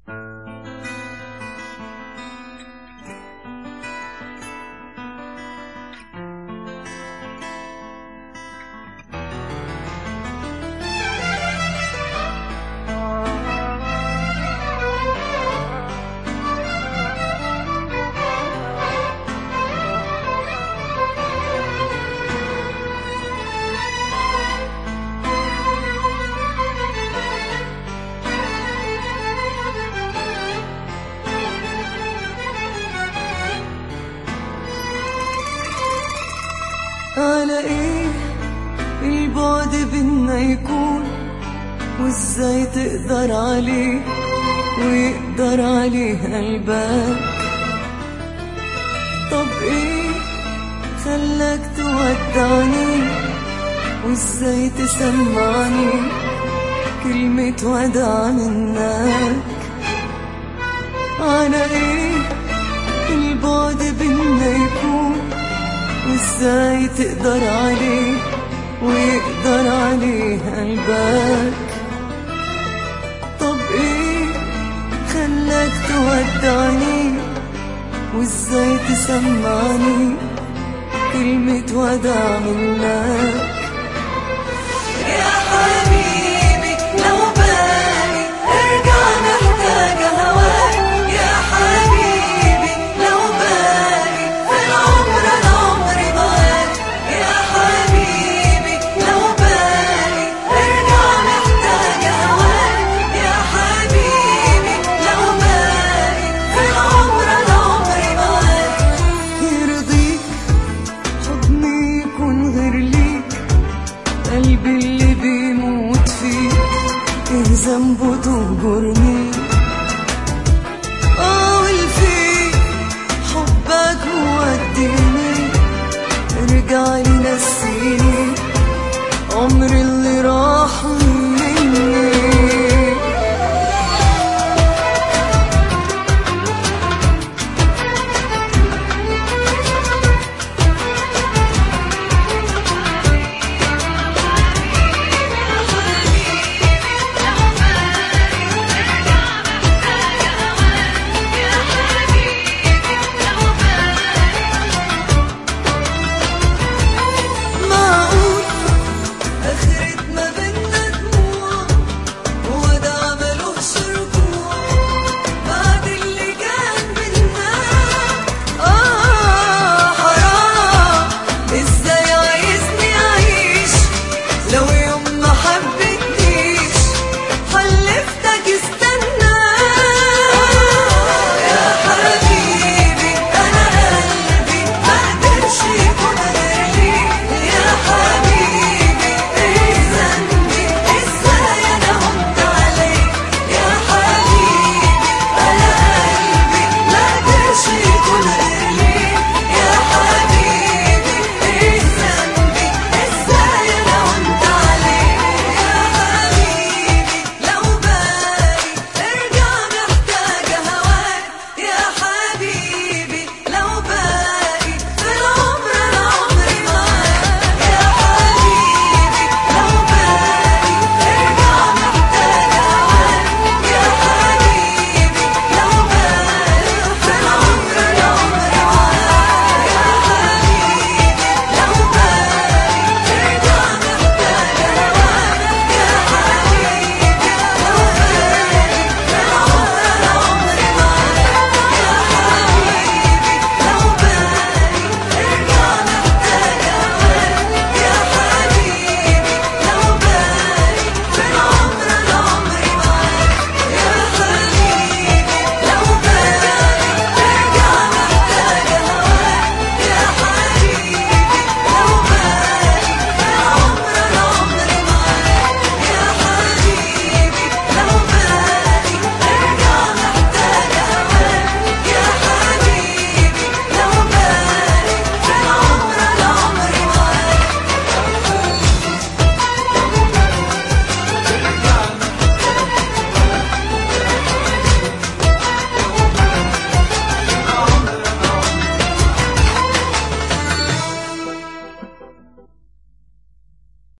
على ايه البعد بينا يكون وازاي تقدر عليه ويقدر عليه قلبك طب ايه خلاك تودعني وازاي تسمعني كلمة وداع منك على ايه البعد بينا يكون وازاي تقدر عليه ويقدر عليه قلبك طب ايه خلاك تودعني وازاي تسمعني كلمة وداع منك يا حبيبي لو بالي ارجع محتاجة هواك يا حبيبي لو بالي في العمر العمر معاك يا حبيبي لو بالي ارجع محتاجة هواك يا حبيبي لو بالي في العمر العمر معاك يرضيك حضني يكون غير ليك قلبي اللي بيموت فيك ايه ذنبه تهجرني اقول فيك حبك وديني ارجع لي نسيني عمري اللي راح